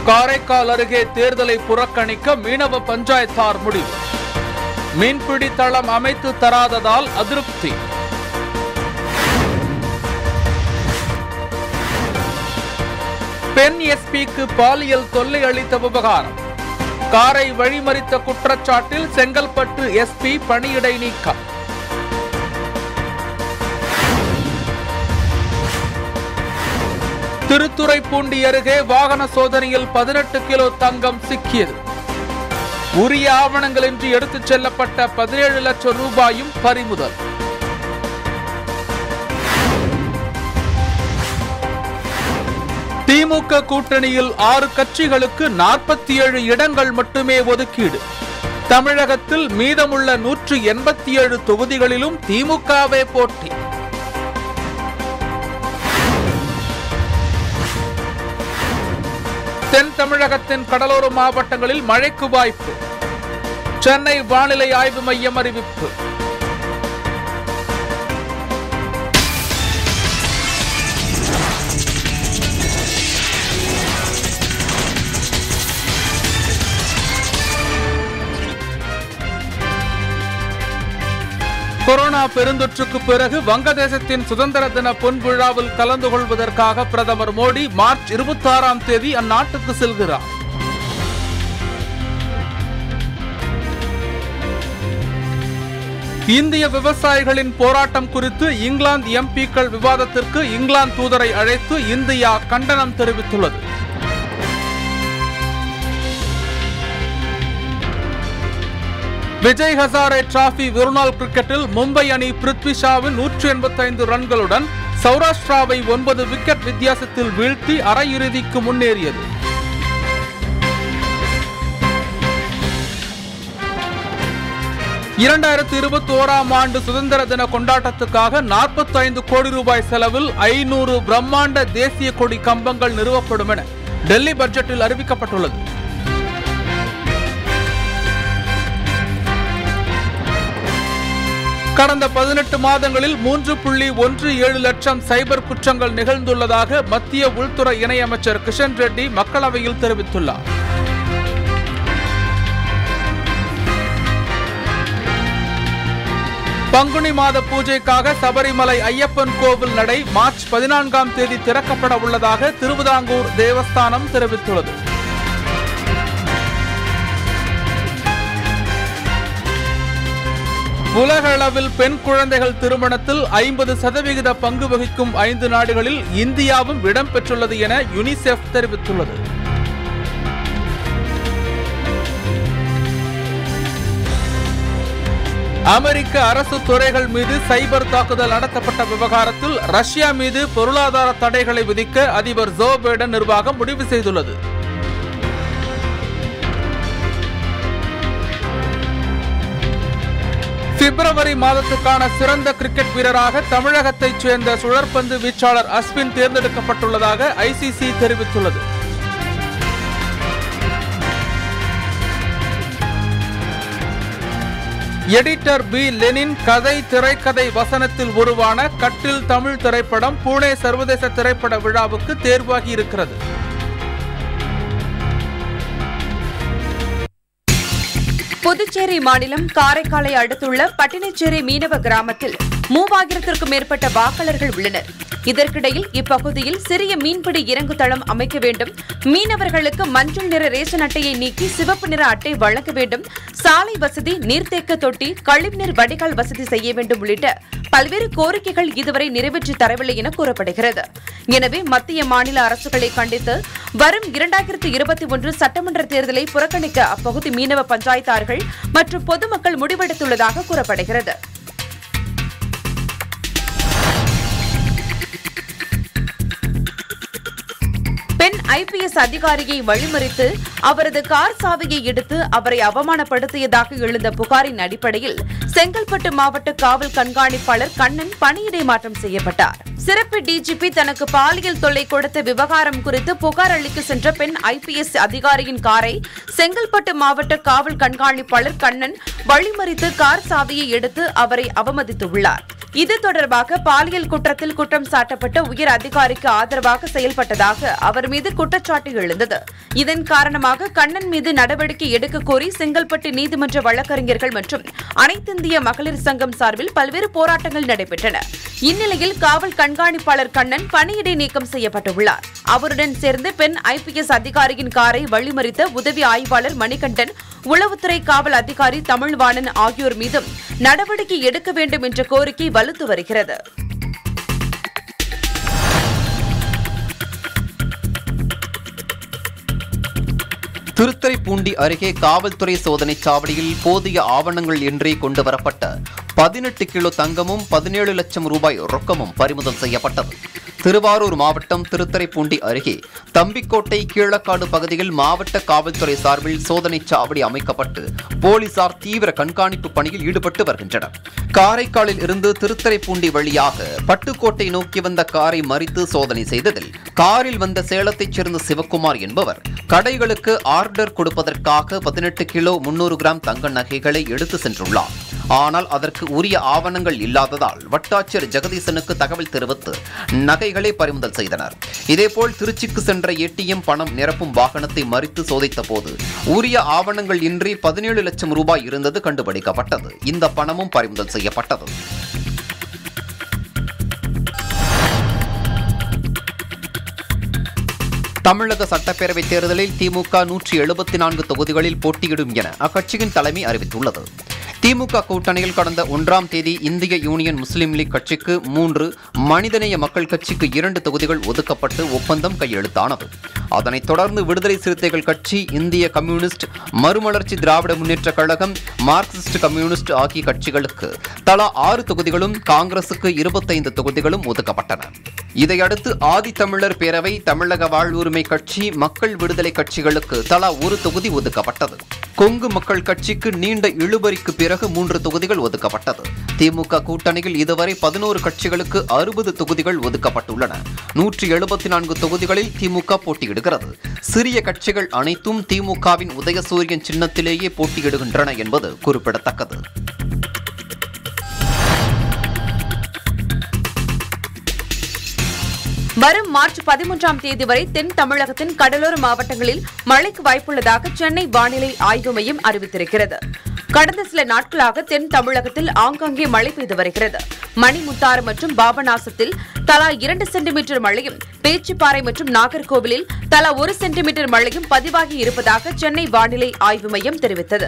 காரைக்கால் அருகே தேர்தலை புறக்கணிக்க மீனவ பஞ்சாயத்தார் முடிவு மீன்பிடி தளம் அமைத்து தராததால் அதிருப்தி பெண் எஸ்பிக்கு பாலியல் தொல்லை அளித்த விவகாரம் காரை வழிமறித்த குற்றச்சாட்டில் செங்கல்பட்டு எஸ்பி பணியிடை நீக்கம் திருத்துறைப்பூண்டி அருகே வாகன சோதனையில் பதினெட்டு கிலோ தங்கம் சிக்கியது உரிய ஆவணங்களின்றி எடுத்துச் செல்லப்பட்ட பதினேழு லட்சம் ரூபாயும் பறிமுதல் திமுக கூட்டணியில் ஆறு கட்சிகளுக்கு நாற்பத்தி ஏழு இடங்கள் மட்டுமே ஒதுக்கீடு தமிழகத்தில் மீதமுள்ள நூற்று எண்பத்தி ஏழு தொகுதிகளிலும் திமுகவே போட்டி தென் தமிழகத்தின் கடலோர மாவட்டங்களில் மழைக்கு வாய்ப்பு சென்னை வானிலை ஆய்வு மையம் அறிவிப்பு கொரோனா பெருந்தொற்றுக்கு பிறகு வங்கதேசத்தின் சுதந்திர தின பொன்விழாவில் கலந்து கொள்வதற்காக பிரதமர் மோடி மார்ச் இருபத்தி ஆறாம் தேதி அந்நாட்டுக்கு செல்கிறார் இந்திய விவசாயிகளின் போராட்டம் குறித்து இங்கிலாந்து எம்பிக்கள் விவாதத்திற்கு இங்கிலாந்து தூதரை அழைத்து இந்தியா கண்டனம் தெரிவித்துள்ளது விஜய் ஹசாரே டிராபி ஒருநாள் கிரிக்கெட்டில் மும்பை அணி பிருத்வி ஷாவின் நூற்றி எண்பத்தைந்து ரன்களுடன் சௌராஷ்டிராவை ஒன்பது விக்கெட் வித்தியாசத்தில் வீழ்த்தி அரையிறுதிக்கு முன்னேறியது இரண்டாயிரத்தி இருபத்தி ஓராம் ஆண்டு சுதந்திர தின கொண்டாட்டத்துக்காக 45 கோடி ரூபாய் செலவில் ஐநூறு பிரம்மாண்ட தேசிய கொடி கம்பங்கள் நிறுவப்படும் என டெல்லி பட்ஜெட்டில் அறிவிக்கப்பட்டுள்ளது கடந்த பதினெட்டு மாதங்களில் மூன்று புள்ளி ஒன்று ஏழு லட்சம் சைபர் குற்றங்கள் நிகழ்ந்துள்ளதாக மத்திய உள்துறை இணையமைச்சர் கிஷன் ரெட்டி மக்களவையில் தெரிவித்துள்ளார் பங்குனி மாத பூஜைக்காக சபரிமலை ஐயப்பன் கோவில் நடை மார்ச் பதினான்காம் தேதி திறக்கப்பட உள்ளதாக திருவிதாங்கூர் தேவஸ்தானம் தெரிவித்துள்ளது உலக அளவில் பெண் குழந்தைகள் திருமணத்தில் ஐம்பது சதவிகித பங்கு வகிக்கும் ஐந்து நாடுகளில் இந்தியாவும் இடம்பெற்றுள்ளது என யுனிசெஃப் தெரிவித்துள்ளது அமெரிக்க அரசு துறைகள் மீது சைபர் தாக்குதல் நடத்தப்பட்ட விவகாரத்தில் ரஷ்யா மீது பொருளாதார தடைகளை விதிக்க அதிபர் ஜோ பைடன் நிர்வாகம் முடிவு செய்துள்ளது பிப்ரவரி மாதத்துக்கான சிறந்த கிரிக்கெட் வீரராக தமிழகத்தைச் சேர்ந்த சுழற்பந்து வீச்சாளர் அஸ்வின் தேர்ந்தெடுக்கப்பட்டுள்ளதாக ஐசிசி தெரிவித்துள்ளது எடிட்டர் பி லெனின் கதை திரைக்கதை வசனத்தில் உருவான கட்டில் தமிழ் திரைப்படம் புனே சர்வதேச திரைப்பட விழாவுக்கு தேர்வாகி இருக்கிறது புதுச்சேரி மாநிலம் காரைக்காலை அடுத்துள்ள பட்டினச்சேரி மீனவ கிராமத்தில் மூவாயிரத்திற்கும் மேற்பட்ட வாக்காளர்கள் உள்ளனர் இதற்கிடையில் இப்பகுதியில் சிறிய மீன்பிடி இறங்கு தளம் அமைக்க வேண்டும் மீனவர்களுக்கு மஞ்சள் நிற ரேஷன் அட்டையை நீக்கி சிவப்பு நிற அட்டை வழங்க வேண்டும் சாலை வசதி நீர்த்தேக்க தொட்டி கழிவுநீர் வடிகால் வசதி செய்ய வேண்டும் உள்ளிட்ட பல்வேறு கோரிக்கைகள் இதுவரை நிறைவேற்றி தரவில்லை என கூறப்படுகிறது எனவே மத்திய மாநில அரசுகளை கண்டித்து வரும் இரண்டாயிரத்தி இருபத்தி ஒன்று சட்டமன்ற தேர்தலை புறக்கணிக்க அப்பகுதி மீனவ பஞ்சாயத்தார்கள் மற்றும் பொதுமக்கள் முடிவெடுத்துள்ளதாக கூறப்படுகிறது பெண் ஐபிஎஸ் அதிகாரியை வழிமறித்து அவரது கார் சாவியை எடுத்து அவரை அவமானப்படுத்தியதாக எழுந்த புகாரின் அடிப்படையில் செங்கல்பட்டு மாவட்ட காவல் கண்காணிப்பாளர் கண்ணன் பணியிடை மாற்றம் செய்யப்பட்டார் சிறப்பு டிஜிபி தனக்கு பாலியல் தொல்லை கொடுத்த விவகாரம் குறித்து புகார் அளிக்க சென்ற பெண் ஐபிஎஸ் அதிகாரியின் காரை செங்கல்பட்டு மாவட்ட காவல் கண்காணிப்பாளர் கண்ணன் வழிமறித்து கார் சாவியை எடுத்து அவரை அவமதித்துள்ளார் இது தொடர்பாக பாலியல் குற்றத்தில் குற்றம் சாட்டப்பட்ட உயர் அதிகாரிக்கு ஆதரவாக செயல்பட்டதாக அவர் மீது குற்றச்சாட்டு எழுந்தது இதன் காரணமாக கண்ணன் மீது நடவடிக்கை எடுக்க கோரி செங்கல்பட்டு நீதிமன்ற வழக்கறிஞர்கள் மற்றும் அனைத்திந்திய மகளிர் சங்கம் சார்பில் பல்வேறு போராட்டங்கள் நடைபெற்றன இந்நிலையில் காவல் கண்காணிப்பாளர் கண்ணன் பணியிடை நீக்கம் செய்யப்பட்டுள்ளார் அவருடன் சேர்ந்து பெண் ஐபிஎஸ் அதிகாரியின் காரை வழிமறித்த உதவி ஆய்வாளர் மணிகண்டன் உளவுத்துறை காவல் அதிகாரி தமிழ்வாணன் ஆகியோர் மீதும் நடவடிக்கை எடுக்க வேண்டும் என்ற கோரிக்கை வலுத்து வருகிறது திருத்துறைப்பூண்டி அருகே காவல்துறை சோதனைச் சாவடியில் போதிய ஆவணங்கள் இன்றி கொண்டு வரப்பட்ட பதினெட்டு கிலோ தங்கமும் பதினேழு லட்சம் ரூபாய் ரொக்கமும் பறிமுதல் செய்யப்பட்டது திருவாரூர் மாவட்டம் திருத்துறைப்பூண்டி அருகே தம்பிக்கோட்டை கீழக்காடு பகுதியில் மாவட்ட காவல்துறை சார்பில் சோதனைச் சாவடி அமைக்கப்பட்டு போலீசார் தீவிர கண்காணிப்பு பணியில் ஈடுபட்டு வருகின்றனர் காரைக்காலில் இருந்து திருத்துறைப்பூண்டி வழியாக பட்டுக்கோட்டை நோக்கி வந்த காரை மறித்து சோதனை செய்ததில் காரில் வந்த சேலத்தைச் சேர்ந்த சிவக்குமார் என்பவர் கடைகளுக்கு ஆர்டர் கொடுப்பதற்காக பதினெட்டு கிலோ முன்னூறு கிராம் தங்க நகைகளை எடுத்து சென்றுள்ளார் ஆனால் அதற்கு உரிய ஆவணங்கள் இல்லாததால் வட்டாட்சியர் ஜெகதீசனுக்கு தகவல் தெரிவித்து நகைகளை பறிமுதல் செய்தனர் இதேபோல் திருச்சிக்கு சென்ற ஏடிஎம் பணம் நிரப்பும் வாகனத்தை மறித்து சோதித்த போது உரிய ஆவணங்கள் இன்றி பதினேழு லட்சம் ரூபாய் இருந்தது கண்டுபிடிக்கப்பட்டது இந்த பணமும் பறிமுதல் செய்யப்பட்டது தமிழக சட்டப்பேரவைத் தேர்தலில் திமுக நூற்றி எழுபத்தி நான்கு தொகுதிகளில் போட்டியிடும் என அக்கட்சியின் தலைமை அறிவித்துள்ளது திமுக கூட்டணியில் கடந்த ஒன்றாம் தேதி இந்திய யூனியன் முஸ்லீம் லீக் கட்சிக்கு மூன்று மனிதநேய மக்கள் கட்சிக்கு இரண்டு தொகுதிகள் ஒதுக்கப்பட்டு ஒப்பந்தம் கையெழுத்தானது அதனைத் தொடர்ந்து விடுதலை சிறுத்தைகள் கட்சி இந்திய கம்யூனிஸ்ட் மறுமலர்ச்சி திராவிட முன்னேற்ற கழகம் மார்க்சிஸ்ட் கம்யூனிஸ்ட் ஆகிய கட்சிகளுக்கு தலா ஆறு தொகுதிகளும் காங்கிரசுக்கு இருபத்தைந்து தொகுதிகளும் ஒதுக்கப்பட்டன இதையடுத்து ஆதித்தமிழர் பேரவை தமிழக வாழ்வுரிமை கட்சி மக்கள் விடுதலை கட்சிகளுக்கு தலா ஒரு தொகுதி ஒதுக்கப்பட்டது கொங்கு மக்கள் கட்சிக்கு நீண்ட இழுபறிக்கு பிறகு மூன்று தொகுதிகள் ஒதுக்கப்பட்டது திமுக கூட்டணியில் இதுவரை பதினோரு கட்சிகளுக்கு அறுபது தொகுதிகள் ஒதுக்கப்பட்டுள்ளன நூற்றி எழுபத்தி நான்கு தொகுதிகளில் திமுக போட்டியிடுகிறது சிறிய கட்சிகள் அனைத்தும் திமுகவின் உதயசூரியன் சின்னத்திலேயே போட்டியிடுகின்றன என்பது குறிப்பிடத்தக்கது வரும் மார்ச் பதிமூன்றாம் தேதி வரை தென் தமிழகத்தின் கடலோர மாவட்டங்களில் மழைக்கு வாய்ப்புள்ளதாக சென்னை வானிலை ஆய்வு மையம் அறிவித்திருக்கிறது கடந்த சில நாட்களாக தென் தமிழகத்தில் ஆங்காங்கே மழை பெய்து வருகிறது மணிமுத்தாறு மற்றும் பாபநாசத்தில் தலா இரண்டு சென்டிமீட்டர் மழையும் பேச்சிப்பாறை மற்றும் நாகர்கோவிலில் தலா ஒரு சென்டிமீட்டர் மழையும் பதிவாகி இருப்பதாக சென்னை வானிலை ஆய்வு மையம் தெரிவித்தது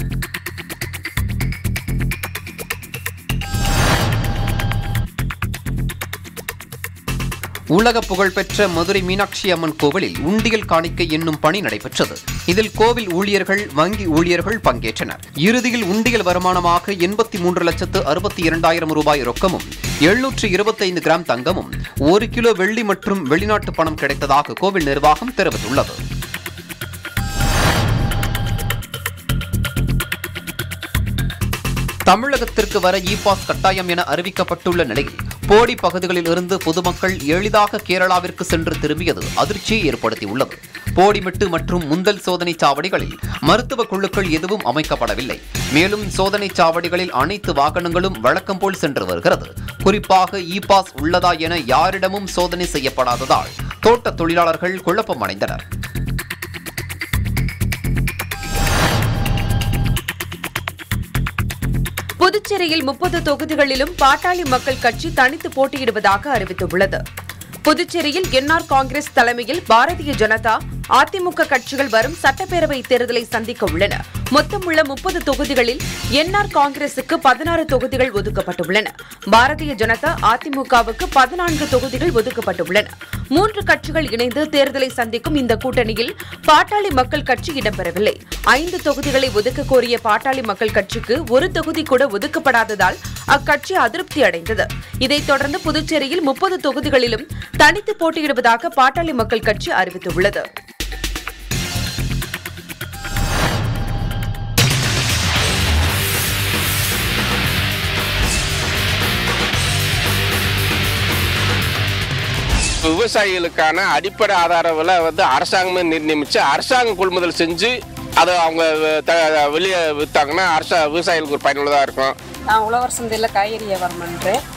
உலக புகழ்பெற்ற மதுரை மீனாட்சி அம்மன் கோவிலில் உண்டியல் காணிக்கை என்னும் பணி நடைபெற்றது இதில் கோவில் ஊழியர்கள் வங்கி ஊழியர்கள் பங்கேற்றனர் இறுதியில் உண்டியல் வருமானமாக எண்பத்தி மூன்று லட்சத்து அறுபத்தி இரண்டாயிரம் ரூபாய் ரொக்கமும் எழுநூற்று இருபத்தைந்து கிராம் தங்கமும் ஒரு கிலோ வெள்ளி மற்றும் வெளிநாட்டு பணம் கிடைத்ததாக கோவில் நிர்வாகம் தெரிவித்துள்ளது தமிழகத்திற்கு வர இ பாஸ் கட்டாயம் என அறிவிக்கப்பட்டுள்ள நிலையில் போடி பகுதிகளில் இருந்து பொதுமக்கள் எளிதாக கேரளாவிற்கு சென்று திரும்பியது அதிர்ச்சியை ஏற்படுத்தியுள்ளது போடிமெட்டு மற்றும் முந்தல் சோதனை சாவடிகளில் மருத்துவ குழுக்கள் எதுவும் அமைக்கப்படவில்லை மேலும் சோதனை சாவடிகளில் அனைத்து வாகனங்களும் வழக்கம் போல் சென்று வருகிறது குறிப்பாக இ பாஸ் உள்ளதா என யாரிடமும் சோதனை செய்யப்படாததால் தோட்ட தொழிலாளர்கள் குழப்பம் அடைந்தனர் புதுச்சேரியில் முப்பது தொகுதிகளிலும் பாட்டாளி மக்கள் கட்சி தனித்து போட்டியிடுவதாக அறிவித்துள்ளது புதுச்சேரியில் என்ஆர் காங்கிரஸ் தலைமையில் பாரதிய ஜனதா அதிமுக கட்சிகள் வரும் சட்டப்பேரவை தேர்தலை சந்திக்க உள்ளன மொத்தமுள்ள முப்பது தொகுதிகளில் என்ஆர் காங்கிரசுக்கு பதினாறு தொகுதிகள் ஒதுக்கப்பட்டுள்ளன பாரதிய ஜனதா அதிமுகவுக்கு பதினான்கு தொகுதிகள் ஒதுக்கப்பட்டுள்ளன மூன்று கட்சிகள் இணைந்து தேர்தலை சந்திக்கும் இந்த கூட்டணியில் பாட்டாளி மக்கள் கட்சி இடம்பெறவில்லை ஐந்து தொகுதிகளை ஒதுக்க கோரிய பாட்டாளி மக்கள் கட்சிக்கு ஒரு தொகுதி கூட ஒதுக்கப்படாததால் அக்கட்சி அதிருப்தி அடைந்தது இதைத் தொடர்ந்து புதுச்சேரியில் முப்பது தொகுதிகளிலும் தனித்து போட்டியிடுவதாக பாட்டாளி மக்கள் கட்சி அறிவித்துள்ளது விவசாயிகளுக்கான அடிப்படை ஆதார விலை வந்து அரசாங்கமே நிர்ணயிச்சு அரசாங்கம் கொள்முதல் செஞ்சு அதை அவங்க த- வெளியே விற்றாங்கன்னா அரசா விவசாயிகளுக்கு ஒரு பயனுள்ளதாக இருக்கும் நான் உழவர் சந்தையில் காய்கறி வியாபாரம் பண்ணுறேன்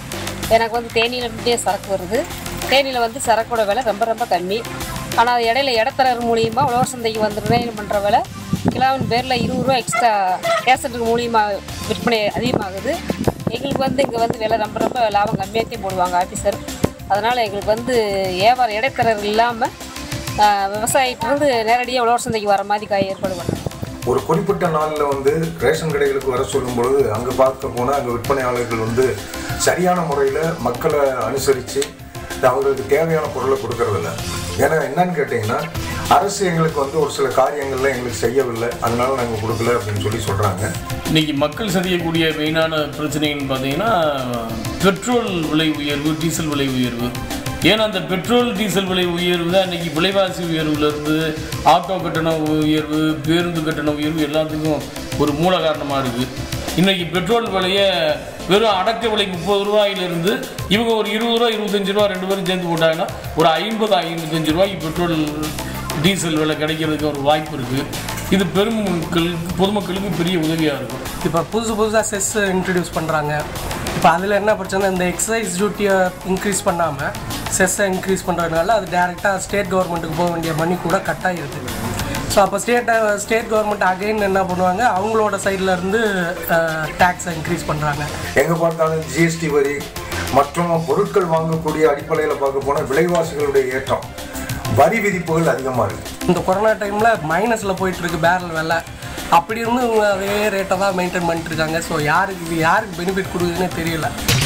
எனக்கு வந்து தேனியில் இருந்தே சரக்கு வருது தேனியில் வந்து சரக்கோட விலை ரொம்ப ரொம்ப கம்மி ஆனால் இடையில இடத்தரர் மூலியமாக உழவர் சந்தைக்கு வந்து நிர்ணயம் பண்ணுற விலை கிலோவின் பேரில் இருபது ரூபா எக்ஸ்ட்ரா கேசட்டுக்கு மூலியமாக விற்பனை அதிகமாகுது எங்களுக்கு வந்து இங்கே வந்து விலை ரொம்ப ரொம்ப லாபம் கம்மியாகத்தையும் போடுவாங்க ஆஃபீஸர் அதனால் எங்களுக்கு வந்து வியாபாரம் இடைத்தரர் இல்லாமல் விவசாயிட்டிருந்து நேரடியாக உழவர் சந்தைக்கு வர மாதிரி காய் ஏற்பாடு பண்ணுறோம் ஒரு குறிப்பிட்ட நாளில் வந்து ரேஷன் கடைகளுக்கு வர சொல்லும் பொழுது அங்கே பார்க்க போனால் அங்கே விற்பனையாளர்கள் வந்து சரியான முறையில் மக்களை அனுசரித்து அவங்களுக்கு தேவையான பொருளை கொடுக்கறதில்ல ஏன்னா என்னன்னு கேட்டிங்கன்னா அரசு எங்களுக்கு வந்து ஒரு சில காரியங்கள்ல எங்களுக்கு செய்யவில்லை அதனால நாங்கள் கொடுக்கல அப்படின்னு சொல்லி சொல்கிறாங்க இன்னைக்கு மக்கள் சந்திக்கக்கூடிய மெயினான பிரச்சனைன்னு பார்த்தீங்கன்னா பெட்ரோல் விலை உயர்வு டீசல் விலை உயர்வு ஏன்னா அந்த பெட்ரோல் டீசல் விலை உயர்வு தான் இன்னைக்கு விலைவாசி உயர்வுலேருந்து ஆட்டோ கட்டண உயர்வு பேருந்து கட்டண உயர்வு எல்லாத்துக்கும் ஒரு மூல காரணமாக இருக்குது இன்னைக்கு பெட்ரோல் விலையை வெறும் அடக்க விலை முப்பது ரூபாயிலிருந்து இவங்க ஒரு இருபது ரூபா இருபத்தஞ்சு ரூபா ரெண்டு பேரும் சேர்ந்து போட்டாங்கன்னா ஒரு ஐம்பது ஐம்பத்தஞ்சு ரூபாய்க்கு பெட்ரோல் டீசல் விலை கிடைக்கிறதுக்கு ஒரு வாய்ப்பு இருக்குது இது பெரும் மக்களுக்கு பொதுமக்களுக்கு பெரிய உதவியாக இருக்கும் இப்போ புதுசு புதுசாக செஸ் இன்ட்ரடியூஸ் பண்ணுறாங்க இப்போ அதில் என்ன பிரச்சனை இந்த எக்ஸைஸ் டியூட்டியை இன்க்ரீஸ் பண்ணாமல் செஸ்ஸை இன்க்ரீஸ் பண்ணுறதுனால அது டேரெக்டாக ஸ்டேட் கவர்மெண்ட்டுக்கு போக வேண்டிய மணி கூட கட் ஆகிருது ஸோ அப்போ ஸ்டேட்டை ஸ்டேட் கவர்மெண்ட் அகைன் என்ன பண்ணுவாங்க அவங்களோட சைடில் இருந்து டேக்ஸை இன்க்ரீஸ் பண்ணுறாங்க எங்கே பார்த்தாலும் ஜிஎஸ்டி வரி மற்றும் பொருட்கள் வாங்கக்கூடிய அடிப்படையில் பார்க்க போனால் விலைவாசிகளுடைய ஏற்றம் வரி விதிப்புகள் அதிகமாக இருக்குது இந்த கொரோனா டைமில் மைனஸில் போயிட்டுருக்கு பேரல் விலை அப்படி இருந்து இவங்க அதே ரேட்டை தான் மெயின்டைன் பண்ணிட்டு இருக்காங்க ஸோ யாருக்கு இது யாருக்கு பெனிஃபிட் கொடுக்குதுன்னே தெரியல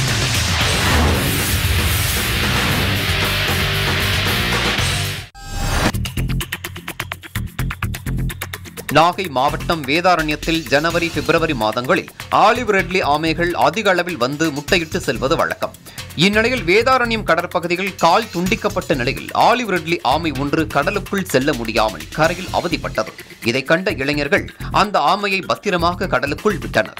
நாகை மாவட்டம் வேதாரண்யத்தில் ஜனவரி பிப்ரவரி மாதங்களில் ஆலிவ் ரெட்லி ஆமைகள் அதிக அளவில் வந்து முட்டையிட்டு செல்வது வழக்கம் இந்நிலையில் வேதாரண்யம் கடற்பகுதியில் கால் துண்டிக்கப்பட்ட நிலையில் ஆலிவ் ரெட்லி ஆமை ஒன்று கடலுக்குள் செல்ல முடியாமல் கரையில் அவதிப்பட்டது இதைக் கண்ட இளைஞர்கள் அந்த ஆமையை பத்திரமாக கடலுக்குள் விட்டனர்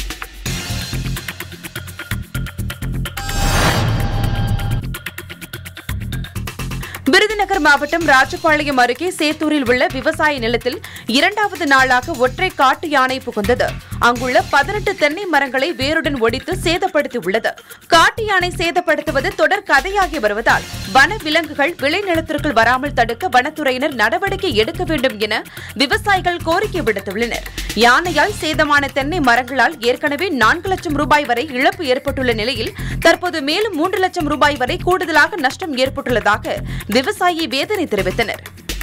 விருதுநகர் மாவட்டம் ராஜபாளையம் அருகே சேத்தூரில் உள்ள விவசாய நிலத்தில் இரண்டாவது நாளாக ஒற்றை காட்டு யானை புகுந்தது அங்குள்ள பதினெட்டு தென்னை மரங்களை வேருடன் ஒடித்து சேதப்படுத்தியுள்ளது காட்டு யானை சேதப்படுத்துவது தொடர் கதையாகி வருவதால் வன விலங்குகள் விளைநிலத்திற்குள் வராமல் தடுக்க வனத்துறையினர் நடவடிக்கை எடுக்க வேண்டும் என விவசாயிகள் கோரிக்கை விடுத்துள்ளனர் யானையால் சேதமான தென்னை மரங்களால் ஏற்கனவே நான்கு லட்சம் ரூபாய் வரை இழப்பு ஏற்பட்டுள்ள நிலையில் தற்போது மேலும் மூன்று லட்சம் ரூபாய் வரை கூடுதலாக நஷ்டம் ஏற்பட்டுள்ளதாக விவசாயி வேதனை தெரிவித்தனர்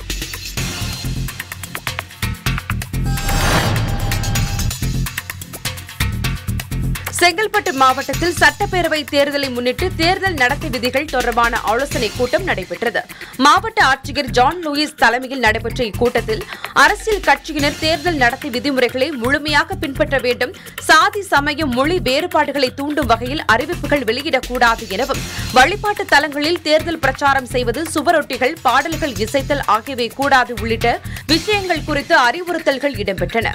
செங்கல்பட்டு மாவட்டத்தில் சட்டப்பேரவை தேர்தலை முன்னிட்டு தேர்தல் நடத்தை விதிகள் தொடர்பான ஆலோசனைக் கூட்டம் நடைபெற்றது மாவட்ட ஆட்சியர் ஜான் லூயிஸ் தலைமையில் நடைபெற்ற இக்கூட்டத்தில் அரசியல் கட்சியினர் தேர்தல் நடத்தை விதிமுறைகளை முழுமையாக பின்பற்ற வேண்டும் சாதி சமய மொழி வேறுபாடுகளை தூண்டும் வகையில் அறிவிப்புகள் வெளியிடக்கூடாது எனவும் வழிபாட்டு தலங்களில் தேர்தல் பிரச்சாரம் செய்வது சுவரொட்டிகள் பாடல்கள் இசைத்தல் ஆகியவை கூடாது உள்ளிட்ட விஷயங்கள் குறித்து அறிவுறுத்தல்கள் இடம்பெற்றன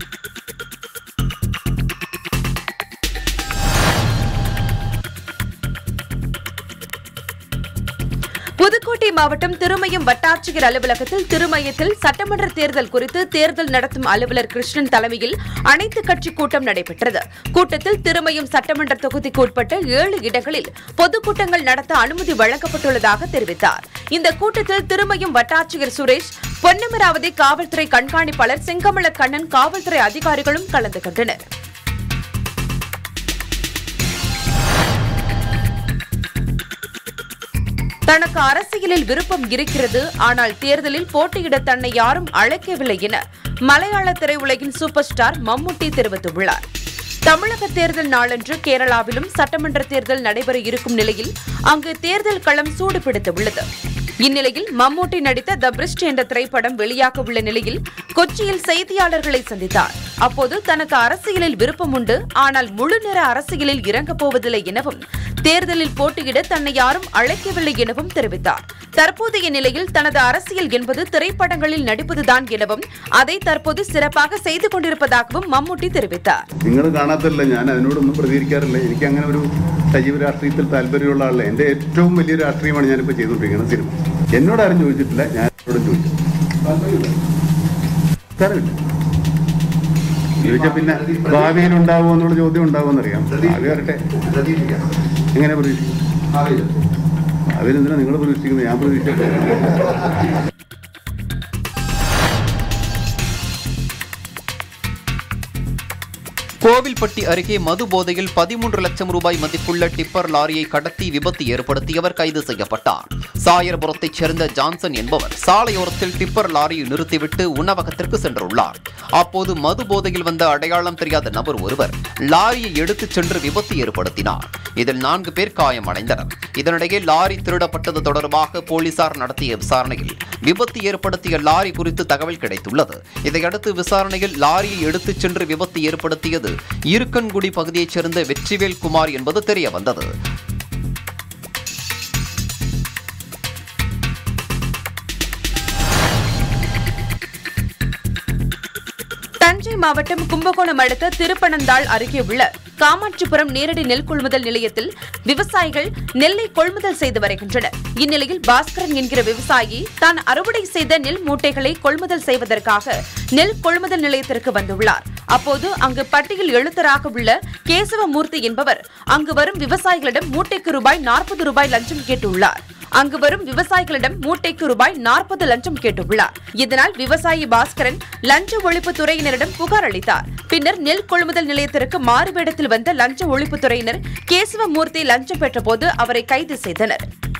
புதுக்கோட்டை மாவட்டம் திருமயம் வட்டாட்சியர் அலுவலகத்தில் திருமயத்தில் சட்டமன்ற தேர்தல் குறித்து தேர்தல் நடத்தும் அலுவலர் கிருஷ்ணன் தலைமையில் அனைத்து கட்சி கூட்டம் நடைபெற்றது கூட்டத்தில் திருமயம் சட்டமன்ற தொகுதிக்கு உட்பட்ட ஏழு இடங்களில் பொதுக்கூட்டங்கள் நடத்த அனுமதி வழங்கப்பட்டுள்ளதாக தெரிவித்தார் இந்த கூட்டத்தில் திருமயம் வட்டாட்சியர் சுரேஷ் பொன்னமராவதி காவல்துறை கண்காணிப்பாளர் செங்கமல கண்ணன் காவல்துறை அதிகாரிகளும் கலந்து கொண்டனர் தனக்கு அரசியலில் விருப்பம் இருக்கிறது ஆனால் தேர்தலில் போட்டியிட தன்னை யாரும் அழைக்கவில்லை என மலையாள திரையுலகின் சூப்பர் ஸ்டார் மம்முட்டி தெரிவித்துள்ளார் தமிழக தேர்தல் நாளன்று கேரளாவிலும் சட்டமன்ற தேர்தல் நடைபெற இருக்கும் நிலையில் அங்கு தேர்தல் களம் சூடுபிடித்துள்ளது இந்நிலையில் மம்மூட்டி நடித்த த பிரிஸ்ட் என்ற திரைப்படம் வெளியாக உள்ள நிலையில் கொச்சியில் செய்தியாளர்களை சந்தித்தார் அப்போது தனக்கு அரசியலில் விருப்பம் உண்டு ஆனால் முழு நேர அரசியலில் இறங்கப் போவதில்லை எனவும் தேர்தலில் போட்டியிட தன்னை யாரும் அழைக்கவில்லை எனவும் தெரிவித்தார் தற்போதைய நிலையில் தனது அரசியல் என்பது திரைப்படங்களில் நடிப்பதுதான் எனவும் அதை தற்போது சிறப்பாக செய்து கொண்டிருப்பதாகவும் மம்முட்டி தெரிவித்தார் നിങ്ങൾ കാണാത്തല്ല ഞാൻ അതിനോടൊന്നും പ്രതികരിക്കാറില്ല എനിക്ക് അങ്ങനെ ഒരു സജീവ രാഷ്ട്രീയത്തിൽ താല്പര്യമുള്ള ആളല്ല എൻ്റെ ഏറ്റവും വലിയ രാഷ്ട്രീയമാണ് ഞാനിപ്പോൾ ചെയ്തുകൊണ്ടിരിക്കുന്നത് സിനിമ എന്നോട് ആരും ചോദിച്ചിട്ടില്ല ഞാൻ എന്നോടും ചോദിച്ചു താല്പര്യമില്ല തരമില്ല ചോദിച്ചാൽ പിന്നെ ഭാവിയിൽ ഉണ്ടാവുമോ എന്നുള്ള ചോദ്യം ഉണ്ടാവുമെന്നറിയാം ഭാവി വരട്ടെ എങ്ങനെ പ്രതീക്ഷിക്കും ഭാവിയിൽ നിങ്ങൾ പ്രതീക്ഷിക്കുന്നത് ഞാൻ പ്രതീക്ഷിച്ചു கோவில்பட்டி அருகே மது போதையில் பதிமூன்று லட்சம் ரூபாய் மதிப்புள்ள டிப்பர் லாரியை கடத்தி விபத்து ஏற்படுத்தியவர் கைது செய்யப்பட்டார் சாயர்புரத்தைச் சேர்ந்த ஜான்சன் என்பவர் சாலையோரத்தில் டிப்பர் லாரியை நிறுத்திவிட்டு உணவகத்திற்கு சென்றுள்ளார் அப்போது மது போதையில் வந்த அடையாளம் தெரியாத நபர் ஒருவர் லாரியை எடுத்துச் சென்று விபத்து ஏற்படுத்தினார் இதில் நான்கு பேர் காயமடைந்தனர் இதனிடையே லாரி திருடப்பட்டது தொடர்பாக போலீசார் நடத்திய விசாரணையில் விபத்து ஏற்படுத்திய லாரி குறித்து தகவல் கிடைத்துள்ளது இதையடுத்து விசாரணையில் லாரியை எடுத்துச் சென்று விபத்து ஏற்படுத்தியது இருக்கன்குடி பகுதியைச் சேர்ந்த வெற்றிவேல் குமார் என்பது தெரிய வந்தது தஞ்சை மாவட்டம் கும்பகோணம் அடுத்த திருப்பனந்தாள் அருகே உள்ள காமாட்சிபுரம் நேரடி நெல் கொள்முதல் நிலையத்தில் விவசாயிகள் நெல்லை கொள்முதல் செய்து வருகின்றனர் இந்நிலையில் பாஸ்கரன் என்கிற விவசாயி தான் அறுவடை செய்த நெல் மூட்டைகளை கொள்முதல் செய்வதற்காக நெல் கொள்முதல் நிலையத்திற்கு வந்துள்ளார் அப்போது அங்கு பட்டியல் எழுத்தராக உள்ள கேசவமூர்த்தி என்பவர் அங்கு வரும் விவசாயிகளிடம் மூட்டைக்கு ரூபாய் நாற்பது ரூபாய் லஞ்சம் கேட்டுள்ளார் அங்கு வரும் விவசாயிகளிடம் மூட்டைக்கு ரூபாய் நாற்பது லஞ்சம் கேட்டுள்ளார் இதனால் விவசாயி பாஸ்கரன் லஞ்ச ஒழிப்பு துறையினரிடம் புகார் அளித்தார் பின்னர் நெல் கொள்முதல் நிலையத்திற்கு மாறுவேடத்தில் வந்த லஞ்ச ஒழிப்பு துறையினர் கேசவமூர்த்தி லஞ்சம் பெற்றபோது அவரை கைது செய்தனர்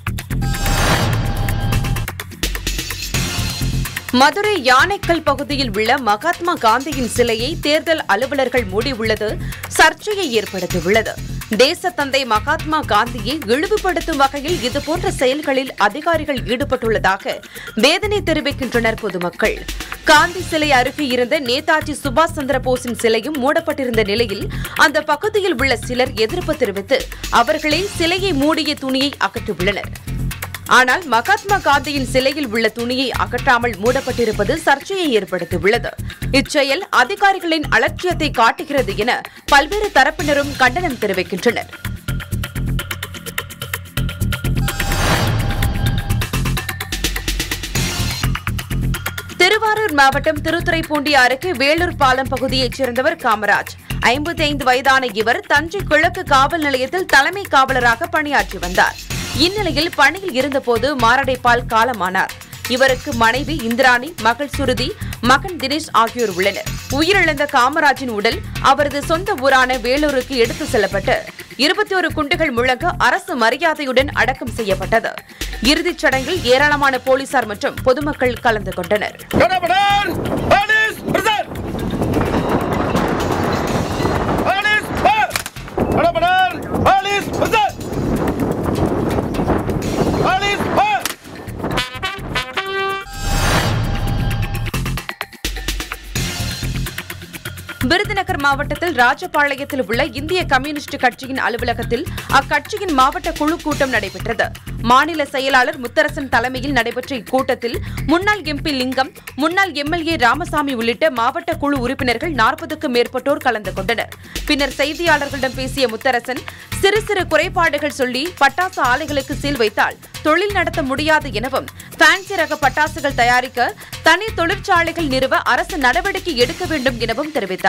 மதுரை யானைக்கல் பகுதியில் உள்ள மகாத்மா காந்தியின் சிலையை தேர்தல் அலுவலர்கள் மூடியுள்ளது சர்ச்சையை ஏற்படுத்தியுள்ளது தேசத்தந்தை மகாத்மா காந்தியை இழிவுபடுத்தும் வகையில் இதுபோன்ற செயல்களில் அதிகாரிகள் ஈடுபட்டுள்ளதாக வேதனை தெரிவிக்கின்றனர் பொதுமக்கள் காந்தி சிலை அருகே இருந்த நேதாஜி சுபாஷ் சந்திர போஸின் சிலையும் மூடப்பட்டிருந்த நிலையில் அந்த பகுதியில் உள்ள சிலர் எதிர்ப்பு தெரிவித்து அவர்களே சிலையை மூடிய துணியை அகற்றியுள்ளனர் ஆனால் மகாத்மா காந்தியின் சிலையில் உள்ள துணியை அகற்றாமல் மூடப்பட்டிருப்பது சர்ச்சையை ஏற்படுத்தியுள்ளது இச்செயல் அதிகாரிகளின் அலட்சியத்தை காட்டுகிறது என பல்வேறு தரப்பினரும் கண்டனம் தெரிவிக்கின்றனர் திருவாரூர் மாவட்டம் திருத்துறைப்பூண்டி அருகே வேலூர் பாலம் பகுதியைச் சேர்ந்தவர் காமராஜ் ஐம்பத்தி ஐந்து வயதான இவர் தஞ்சை கிழக்கு காவல் நிலையத்தில் தலைமை காவலராக பணியாற்றி வந்தார் இந்நிலையில் பணியில் இருந்தபோது மாரடைப்பால் காலமானார் இவருக்கு மனைவி இந்திராணி மகள் சுருதி மகன் தினேஷ் ஆகியோர் உள்ளனர் உயிரிழந்த காமராஜின் உடல் அவரது சொந்த ஊரான வேலூருக்கு எடுத்து செல்லப்பட்டு இருபத்தி ஒரு குண்டுகள் முழங்க அரசு மரியாதையுடன் அடக்கம் செய்யப்பட்டது இறுதிச் சடங்கில் ஏராளமான போலீசார் மற்றும் பொதுமக்கள் கலந்து கொண்டனர் விருதுநகர் மாவட்டத்தில் ராஜபாளையத்தில் உள்ள இந்திய கம்யூனிஸ்ட் கட்சியின் அலுவலகத்தில் அக்கட்சியின் மாவட்ட குழு கூட்டம் நடைபெற்றது மாநில செயலாளர் முத்தரசன் தலைமையில் நடைபெற்ற இக்கூட்டத்தில் முன்னாள் எம்பி லிங்கம் முன்னாள் எம்எல்ஏ ராமசாமி உள்ளிட்ட மாவட்ட குழு உறுப்பினர்கள் நாற்பதுக்கும் மேற்பட்டோர் கலந்து கொண்டனர் பின்னர் செய்தியாளர்களிடம் பேசிய முத்தரசன் சிறு சிறு குறைபாடுகள் சொல்லி பட்டாசு ஆலைகளுக்கு சீல் வைத்தால் தொழில் நடத்த முடியாது எனவும் ஃபேன்சி ரக பட்டாசுகள் தயாரிக்க தனி தொழிற்சாலைகள் நிறுவ அரசு நடவடிக்கை எடுக்க வேண்டும் எனவும் தெரிவித்தார்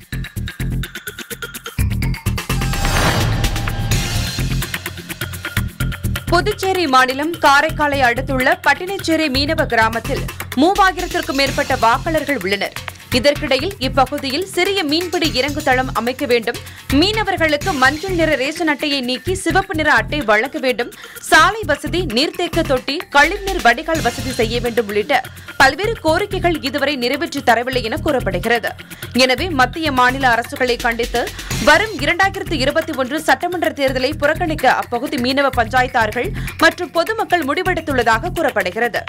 புதுச்சேரி மாநிலம் காரைக்காலை அடுத்துள்ள பட்டினச்சேரி மீனவ கிராமத்தில் மூவாயிரத்திற்கும் மேற்பட்ட வாக்காளர்கள் உள்ளனர் இதற்கிடையில் இப்பகுதியில் சிறிய மீன்பிடி இறங்கு தளம் அமைக்க வேண்டும் மீனவர்களுக்கு மஞ்சள் நிற ரேஷன் அட்டையை நீக்கி சிவப்பு நிற அட்டை வழங்க வேண்டும் சாலை வசதி நீர்த்தேக்க தொட்டி கழிவுநீர் வடிகால் வசதி செய்ய வேண்டும் உள்ளிட்ட பல்வேறு கோரிக்கைகள் இதுவரை நிறைவேற்றி தரவில்லை என கூறப்படுகிறது எனவே மத்திய மாநில அரசுகளை கண்டித்து வரும் இரண்டாயிரத்து இருபத்தி ஒன்று சட்டமன்ற தேர்தலை புறக்கணிக்க அப்பகுதி மீனவ பஞ்சாயத்தார்கள் மற்றும் பொதுமக்கள் முடிவெடுத்துள்ளதாக கூறப்படுகிறது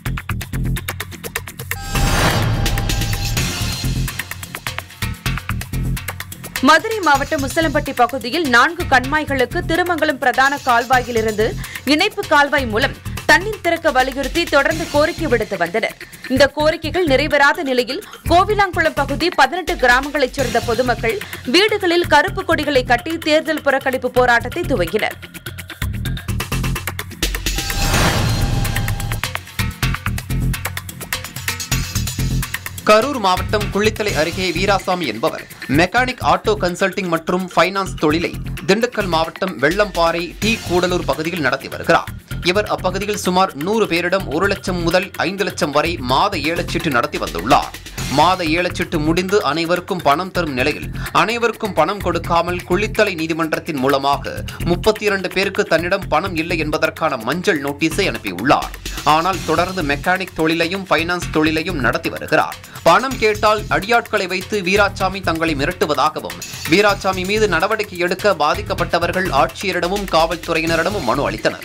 மதுரை மாவட்டம் முசலம்பட்டி பகுதியில் நான்கு கண்மாய்களுக்கு திருமங்கலம் பிரதான கால்வாயிலிருந்து இணைப்பு கால்வாய் மூலம் தண்ணீர் திறக்க வலியுறுத்தி தொடர்ந்து கோரிக்கை விடுத்து வந்தனர் இந்த கோரிக்கைகள் நிறைவேறாத நிலையில் கோவிலாங்குளம் பகுதி பதினெட்டு கிராமங்களைச் சேர்ந்த பொதுமக்கள் வீடுகளில் கருப்பு கொடிகளை கட்டி தேர்தல் புறக்கணிப்பு போராட்டத்தை துவங்கினர் கரூர் மாவட்டம் குள்ளித்தலை அருகே வீராசாமி என்பவர் மெக்கானிக் ஆட்டோ கன்சல்டிங் மற்றும் ஃபைனான்ஸ் தொழிலை திண்டுக்கல் மாவட்டம் வெள்ளம்பாறை டி கூடலூர் பகுதியில் நடத்தி வருகிறார் இவர் அப்பகுதியில் சுமார் நூறு பேரிடம் ஒரு லட்சம் முதல் ஐந்து லட்சம் வரை மாத ஏலச்சீட்டு நடத்தி வந்துள்ளார் மாத ஏலச்சீட்டு முடிந்து அனைவருக்கும் பணம் தரும் நிலையில் அனைவருக்கும் பணம் கொடுக்காமல் குளித்தலை நீதிமன்றத்தின் மூலமாக முப்பத்தி இரண்டு பேருக்கு தன்னிடம் பணம் இல்லை என்பதற்கான மஞ்சள் நோட்டீஸை அனுப்பியுள்ளார் ஆனால் தொடர்ந்து மெக்கானிக் தொழிலையும் ஃபைனான்ஸ் தொழிலையும் நடத்தி வருகிறார் பணம் கேட்டால் அடியாட்களை வைத்து வீராசாமி தங்களை மிரட்டுவதாகவும் வீராசாமி மீது நடவடிக்கை எடுக்க பாதிக்கப்பட்டவர்கள் ஆட்சியரிடமும் காவல்துறையினரிடமும் மனு அளித்தனர்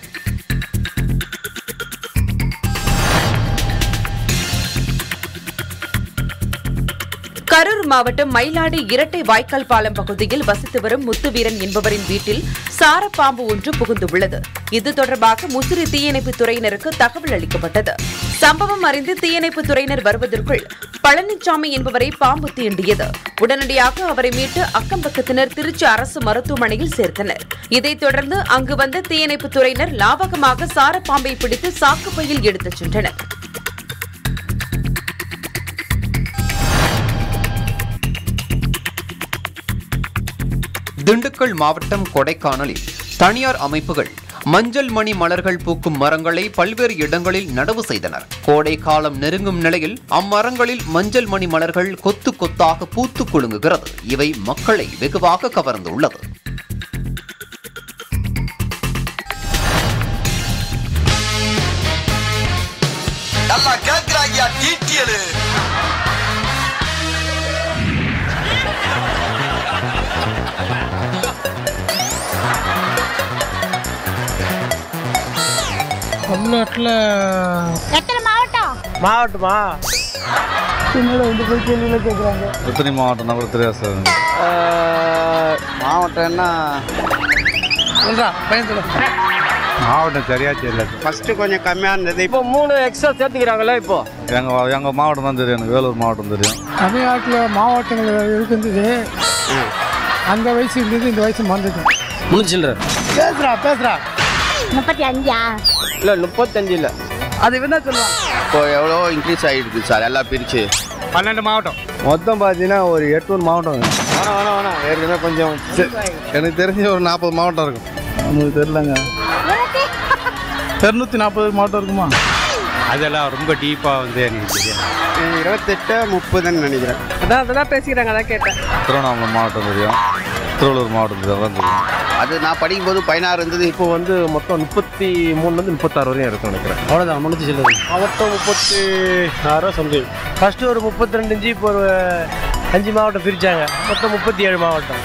கரூர் மாவட்டம் மயிலாடி இரட்டை வாய்க்கால் பாலம் பகுதியில் வசித்து வரும் முத்துவீரன் என்பவரின் வீட்டில் சாரப்பாம்பு ஒன்று புகுந்துள்ளது இது தொடர்பாக முசிறி தீயணைப்பு துறையினருக்கு தகவல் அளிக்கப்பட்டது சம்பவம் அறிந்து தீயணைப்பு துறையினர் வருவதற்குள் பழனிசாமி என்பவரை பாம்பு தீண்டியது உடனடியாக அவரை மீட்டு அக்கம்பக்கத்தினர் திருச்சி அரசு மருத்துவமனையில் சேர்த்தனர் இதைத் தொடர்ந்து அங்கு வந்த தீயணைப்பு துறையினர் லாவகமாக சாரப்பாம்பை பிடித்து சாக்குப்பையில் எடுத்துச் சென்றனர் திண்டுக்கல் மாவட்டம் கொடைக்கானலில் தனியார் அமைப்புகள் மஞ்சள் மணி மலர்கள் பூக்கும் மரங்களை பல்வேறு இடங்களில் நடவு செய்தனர் கோடை காலம் நெருங்கும் நிலையில் அம்மரங்களில் மஞ்சள் மணி மலர்கள் கொத்து கொத்தாக பூத்து குலுங்குகிறது இவை மக்களை வெகுவாக கவர்ந்துள்ளது நல்லா கேக்குறாங்க டீட்டியலு தமிழ்நாட்டில் எத்தனை மாவட்டம் மாவட்டமா என்னடா இந்த போய் கேள்வியில் கேட்குறாங்க எத்தனை மாவட்டம் நம்பர் தெரியாது சார் மாவட்டம் என்ன சொல்றா பையன் சொல்லு மாவட்டம் சரியா தெரியல ஃபர்ஸ்ட் கொஞ்சம் கம்மியாக இருந்தது இப்போ மூணு எக்ஸ்ட்ரா சேர்த்துக்கிறாங்களே இப்போ எங்கள் எங்கள் மாவட்டம் தான் தெரியும் எனக்கு வேலூர் மாவட்டம் தெரியும் தமிழ்நாட்டில் மாவட்டங்கள் இருக்கின்றது அந்த வயசு இருந்தது இந்த வயசு மறந்துட்டு முடிச்சில்ல பேசுறா பேசுறா முப்பத்தி அஞ்சா இல்லை முப்பத்தஞ்சு இல்லை அது என்ன சொல்லுவாங்க இப்போ எவ்வளோ இன்க்ரீஸ் ஆகிருக்கு சார் எல்லாம் பிரித்து பன்னெண்டு மாவட்டம் மொத்தம் பார்த்தீங்கன்னா ஒரு எட்நூறு மாவட்டம் வேணாம் வேணாம் வேணாம் ஏற்கனவே கொஞ்சம் எனக்கு தெரிஞ்ச ஒரு நாற்பது மாவட்டம் இருக்கும் நமக்கு தெரிலங்க இரநூத்தி நாற்பது மாவட்டம் இருக்குமா அதெல்லாம் ரொம்ப டீப்பாக வந்து எனக்கு தெரியும் இருபத்தெட்டு முப்பதுன்னு நினைக்கிறேன் அதான் அதெல்லாம் பேசிக்கிறாங்க அதான் கேட்டேன் திருவண்ணாமலை மாவட்டம் தெரியும் திருவள்ளூர் மாவட்டம் தெரியும் அதான் தெரியும் அது நான் படிக்கும்போது பதினாறு இருந்தது இப்போ வந்து மொத்தம் முப்பத்தி மூணுலேருந்து முப்பத்தாறு வரையும் இருக்கும் நினைக்கிறேன் அவ்வளோதான் முடிஞ்சு சொல்லுது மொத்தம் முப்பத்தி ஆறோ சம்திங் ஃபஸ்ட்டு ஒரு முப்பத்தி ரெண்டு இன்ச்சு இப்போ ஒரு அஞ்சு மாவட்டம் பிரித்தாங்க மொத்தம் முப்பத்தி ஏழு மாவட்டம்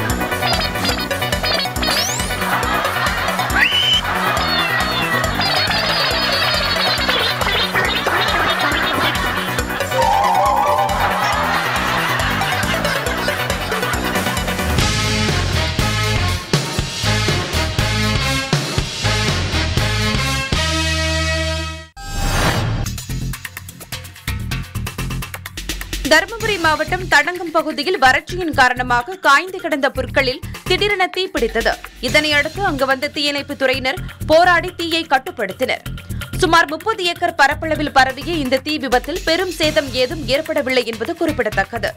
தருமபுரி மாவட்டம் தடங்கம் பகுதியில் வறட்சியின் காரணமாக காய்ந்து கிடந்த புற்களில் திடீரென தீ பிடித்தது இதனையடுத்து அங்கு வந்த தீயணைப்பு துறையினர் போராடி தீயை கட்டுப்படுத்தினர் சுமார் முப்பது ஏக்கர் பரப்பளவில் பரவிய இந்த தீ விபத்தில் பெரும் சேதம் ஏதும் ஏற்படவில்லை என்பது குறிப்பிடத்தக்கது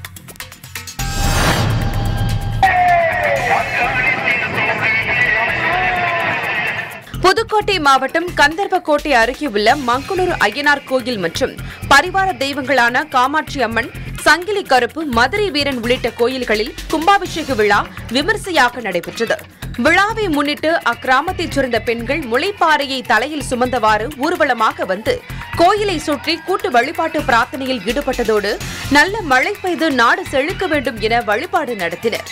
புதுக்கோட்டை மாவட்டம் கந்தர்வக்கோட்டை அருகே உள்ள மங்களூர் ஐயனார் கோயில் மற்றும் பரிவார தெய்வங்களான காமாட்சி அம்மன் சங்கிலி கருப்பு மதுரை வீரன் உள்ளிட்ட கோயில்களில் கும்பாபிஷேக விழா விமரிசையாக நடைபெற்றது விழாவை முன்னிட்டு அக்கிராமத்தைச் சேர்ந்த பெண்கள் முளைப்பாறையை தலையில் சுமந்தவாறு ஊர்வலமாக வந்து கோயிலை சுற்றி கூட்டு வழிபாட்டு பிரார்த்தனையில் ஈடுபட்டதோடு நல்ல மழை பெய்து நாடு செழிக்க வேண்டும் என வழிபாடு நடத்தினர்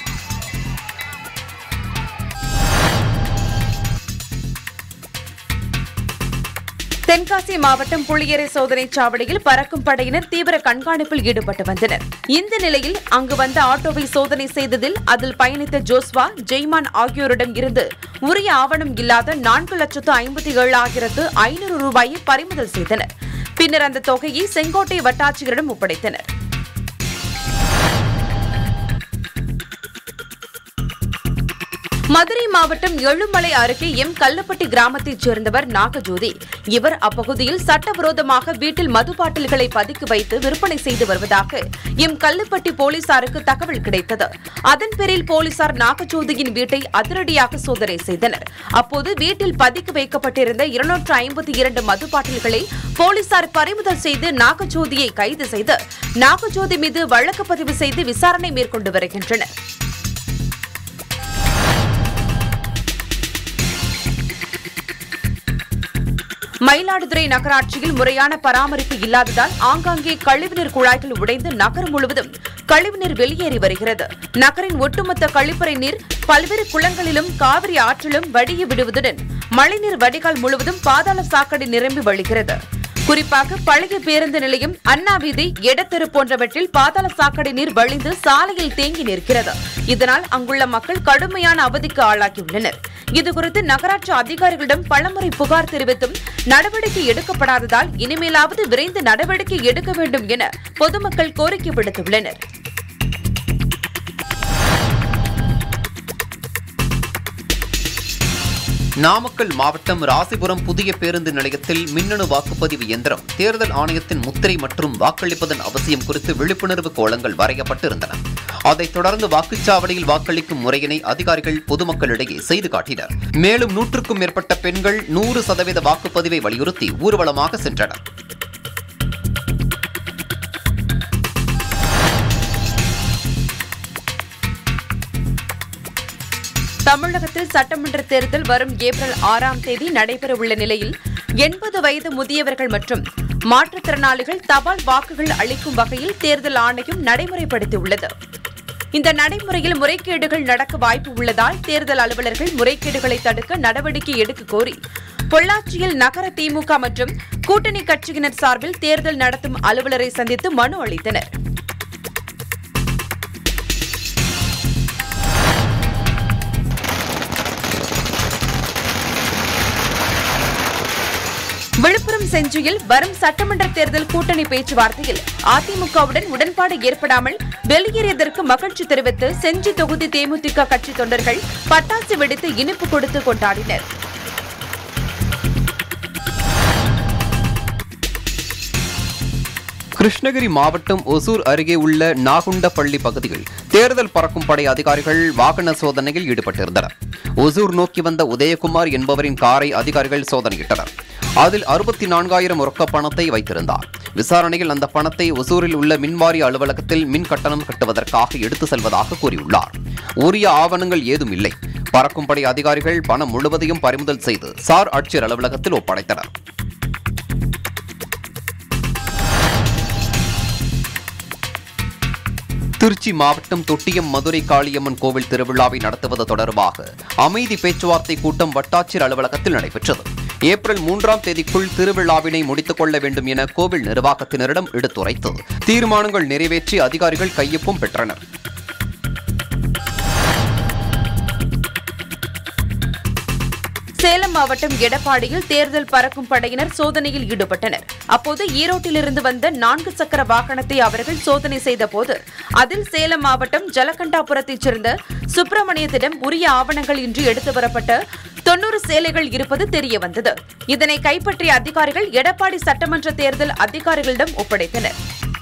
தென்காசி மாவட்டம் புளியரை சோதனைச் சாவடியில் பறக்கும் படையினர் தீவிர கண்காணிப்பில் ஈடுபட்டு வந்தனர் இந்த நிலையில் அங்கு வந்த ஆட்டோவை சோதனை செய்ததில் அதில் பயணித்த ஜோஸ்வா ஜெய்மான் ஆகியோரிடம் இருந்து உரிய ஆவணம் இல்லாத நான்கு லட்சத்து ஐம்பத்தி ஏழாயிரத்து ஐநூறு ரூபாயை பறிமுதல் செய்தனர் பின்னர் அந்த தொகையை செங்கோட்டை வட்டாட்சியரிடம் ஒப்படைத்தனர் மதுரை மாவட்டம் எழுமலை அருகே எம் கல்லப்பட்டி கிராமத்தைச் சேர்ந்தவர் நாகஜோதி இவர் அப்பகுதியில் சட்டவிரோதமாக வீட்டில் மது பாட்டில்களை பதுக்கி வைத்து விற்பனை செய்து வருவதாக எம் கல்லுப்பட்டி போலீசாருக்கு தகவல் கிடைத்தது அதன் பேரில் போலீசார் நாகஜோதியின் வீட்டை அதிரடியாக சோதனை செய்தனர் அப்போது வீட்டில் பதுக்கி வைக்கப்பட்டிருந்த இருநூற்று ஐம்பத்தி இரண்டு மது பாட்டில்களை போலீசார் பறிமுதல் செய்து நாகஜோதியை கைது செய்து நாகஜோதி மீது வழக்கு பதிவு செய்து விசாரணை மேற்கொண்டு வருகின்றனர் மயிலாடுதுறை நகராட்சியில் முறையான பராமரிப்பு இல்லாததால் ஆங்காங்கே கழிவுநீர் குழாய்கள் உடைந்து நகரம் முழுவதும் கழிவுநீர் வெளியேறி வருகிறது நகரின் ஒட்டுமொத்த கழிப்பறை நீர் பல்வேறு குளங்களிலும் காவிரி ஆற்றிலும் வடிய விடுவதுடன் மழைநீர் வடிகால் முழுவதும் பாதாள சாக்கடை நிரம்பி வழிகிறது குறிப்பாக பழைய பேருந்து நிலையம் அண்ணா வீதி எடத்தெரு போன்றவற்றில் பாதாள சாக்கடை நீர் வழிந்து சாலையில் தேங்கி நிற்கிறது இதனால் அங்குள்ள மக்கள் கடுமையான அவதிக்கு ஆளாகியுள்ளனர் இதுகுறித்து நகராட்சி அதிகாரிகளிடம் பலமுறை புகார் தெரிவித்தும் நடவடிக்கை எடுக்கப்படாததால் இனிமேலாவது விரைந்து நடவடிக்கை எடுக்க வேண்டும் என பொதுமக்கள் கோரிக்கை விடுத்துள்ளனர் நாமக்கல் மாவட்டம் ராசிபுரம் புதிய பேருந்து நிலையத்தில் மின்னணு வாக்குப்பதிவு இயந்திரம் தேர்தல் ஆணையத்தின் முத்திரை மற்றும் வாக்களிப்பதன் அவசியம் குறித்து விழிப்புணர்வு கோலங்கள் வரையப்பட்டிருந்தன அதைத் தொடர்ந்து வாக்குச்சாவடியில் வாக்களிக்கும் முறையினை அதிகாரிகள் பொதுமக்களிடையே செய்து காட்டினர் மேலும் நூற்றுக்கும் மேற்பட்ட பெண்கள் நூறு சதவீத வாக்குப்பதிவை வலியுறுத்தி ஊர்வலமாக சென்றனர் தமிழகத்தில் சட்டமன்ற தேர்தல் வரும் ஏப்ரல் ஆறாம் தேதி நடைபெறவுள்ள நிலையில் எண்பது வயது முதியவர்கள் மற்றும் மாற்றுத்திறனாளிகள் தபால் வாக்குகள் அளிக்கும் வகையில் தேர்தல் ஆணையம் நடைமுறைப்படுத்தியுள்ளது இந்த நடைமுறையில் முறைகேடுகள் நடக்க வாய்ப்பு உள்ளதால் தேர்தல் அலுவலர்கள் முறைகேடுகளை தடுக்க நடவடிக்கை எடுக்க கோரி பொள்ளாச்சியில் நகர திமுக மற்றும் கூட்டணி கட்சியினர் சார்பில் தேர்தல் நடத்தும் அலுவலரை சந்தித்து மனு அளித்தனர் விழுப்புரம் செஞ்சியில் வரும் சட்டமன்ற தேர்தல் கூட்டணி பேச்சுவார்த்தையில் அதிமுகவுடன் உடன்பாடு ஏற்படாமல் வெளியேறியதற்கு மகிழ்ச்சி தெரிவித்து செஞ்சி தொகுதி தேமுதிக கட்சி தொண்டர்கள் பட்டாசு வெடித்து இனிப்பு கொடுத்து கொண்டாடினர் கிருஷ்ணகிரி மாவட்டம் ஒசூர் அருகே உள்ள நாகுண்டப்பள்ளி பகுதியில் தேர்தல் பறக்கும் படை அதிகாரிகள் வாகன சோதனையில் ஈடுபட்டிருந்தனர் ஒசூர் நோக்கி வந்த உதயகுமார் என்பவரின் காரை அதிகாரிகள் சோதனையிட்டனர் அதில் அறுபத்தி நான்காயிரம் ரொக்க பணத்தை வைத்திருந்தார் விசாரணையில் அந்த பணத்தை ஒசூரில் உள்ள மின்வாரிய அலுவலகத்தில் மின் கட்டணம் கட்டுவதற்காக எடுத்து செல்வதாக கூறியுள்ளார் உரிய ஆவணங்கள் ஏதும் இல்லை பறக்கும் படை அதிகாரிகள் பணம் முழுவதையும் பறிமுதல் செய்து சார் ஆட்சியர் அலுவலகத்தில் ஒப்படைத்தனர் திருச்சி மாவட்டம் தொட்டியம் மதுரை காளியம்மன் கோவில் திருவிழாவை நடத்துவது தொடர்பாக அமைதி பேச்சுவார்த்தை கூட்டம் வட்டாட்சியர் அலுவலகத்தில் நடைபெற்றது ஏப்ரல் மூன்றாம் தேதிக்குள் திருவிழாவினை முடித்துக் கொள்ள வேண்டும் என கோவில் நிர்வாகத்தினரிடம் எடுத்துரைத்து தீர்மானங்கள் நிறைவேற்றி அதிகாரிகள் கையொப்பம் பெற்றனர் சேலம் மாவட்டம் எடப்பாடியில் தேர்தல் பறக்கும் படையினர் சோதனையில் ஈடுபட்டனர் அப்போது ஈரோட்டிலிருந்து வந்த நான்கு சக்கர வாகனத்தை அவர்கள் சோதனை செய்தபோது அதில் சேலம் மாவட்டம் ஜலகண்டாபுரத்தைச் சேர்ந்த சுப்பிரமணியத்திடம் உரிய ஆவணங்கள் இன்றி எடுத்து வரப்பட்ட தொன்னூறு சேலைகள் இருப்பது தெரிய வந்தது இதனை கைப்பற்றிய அதிகாரிகள் எடப்பாடி சட்டமன்ற தேர்தல் அதிகாரிகளிடம் ஒப்படைத்தனர்